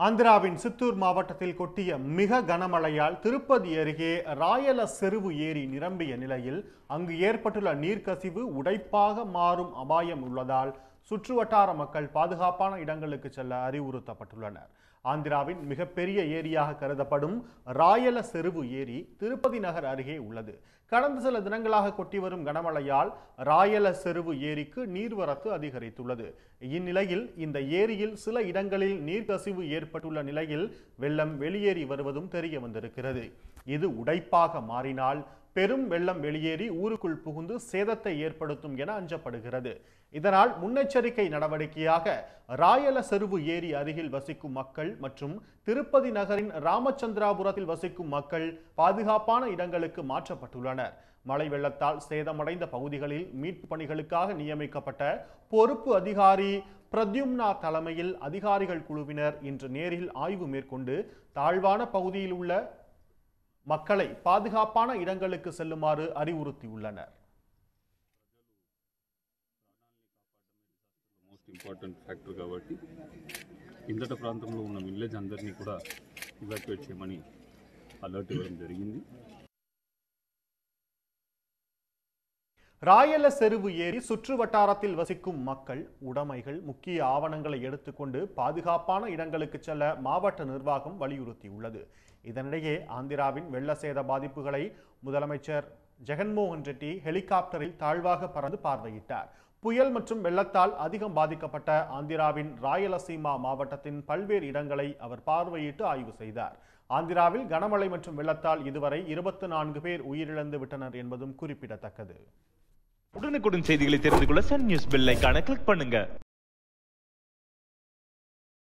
ஆந்திராவின் சித்தூர் மாவட்டத்தில் கொட்டிய மிக கனமழையால் திருப்பதி அருகே ராயல செருவு ஏரி நிரம்பிய நிலையில் அங்கு ஏற்பட்டுள்ள நீர்க்கசிவு உடைப்பாக மாறும் அபாயம் உள்ளதால் சுற்றுவட்டார மக்கள் பாதுகாப்பான இடங்களுக்கு செல்ல அறிவுறுத்தப்பட்டுள்ளனர் ஆந்திராவின் மிகப்பெரிய ஏரியாக கருதப்படும் ராயல செருவு ஏரி திருப்பதி நகர் அருகே உள்ளது கடந்த சில தினங்களாக கொட்டி வரும் கனமழையால் ராயல செருவு ஏரிக்கு நீர்வரத்து அதிகரித்துள்ளது இந்நிலையில் இந்த ஏரியில் சில இடங்களில் நீர்க்கசிவு ஏற்பட்டுள்ள நிலையில் வெள்ளம் வெளியேறி வருவதும் தெரிய வந்திருக்கிறது இது உடைப்பாக மாறினால் பெரும் வெள்ளம் வெளியேறி ஊருக்குள் புகுந்து சேதத்தை ஏற்படுத்தும் என அஞ்சப்படுகிறது இதனால் முன்னெச்சரிக்கை நடவடிக்கையாக ராயல செருவு ஏரி அருகில் வசிக்கும் மக்கள் மற்றும் திருப்பதி நகரின் ராமச்சந்திராபுரத்தில் வசிக்கும் மக்கள் பாதுகாப்பான இடங்களுக்கு மாற்றப்பட்டுள்ளனர் மழை வெள்ளத்தால் சேதமடைந்த பகுதிகளில் மீட்பு பணிகளுக்காக நியமிக்கப்பட்ட பொறுப்பு அதிகாரி பிரத்யும்னா தலைமையில் அதிகாரிகள் குழுவினர் இன்று நேரில் ஆய்வு மேற்கொண்டு தாழ்வான பகுதியில் உள்ள மக்களை பாதுகாப்பான இடங்களுக்கு செல்லுமாறு அறிவுறுத்தியுள்ளனர் మోస్ట్ ఇంపార్టెంట్ ఫ్యాక్టర్ కాబట్టి కిందట ప్రాంతంలో ఉన్న విలేజ్ అందరినీ కూడా ఇవాక్యుయేట్ చేయమని అలర్ట్ ఇవ్వడం జరిగింది ராயல செருவு ஏரி சுற்று வட்டாரத்தில் வசிக்கும் மக்கள் உடைமைகள் முக்கிய ஆவணங்களை எடுத்துக்கொண்டு பாதுகாப்பான இடங்களுக்கு செல்ல மாவட்ட நிர்வாகம் வலியுறுத்தியுள்ளது இதனிடையே ஆந்திராவின் வெள்ள சேத பாதிப்புகளை முதலமைச்சர் ஜெகன்மோகன் ரெட்டி ஹெலிகாப்டரில் தாழ்வாக பறந்து பார்வையிட்டார் புயல் மற்றும் வெள்ளத்தால் அதிகம் பாதிக்கப்பட்ட ஆந்திராவின் ராயலசீமா மாவட்டத்தின் பல்வேறு இடங்களை அவர் பார்வையிட்டு ஆய்வு செய்தார் ஆந்திராவில் கனமழை மற்றும் வெள்ளத்தால் இதுவரை இருபத்தி நான்கு பேர் உயிரிழந்து விட்டனர் என்பதும் குறிப்பிடத்தக்கது உடனுக்குடன் செய்திகளை தெரிந்து கொள்ள சன் நியூஸ் பெல் ஐகானை கிளிக் பண்ணுங்க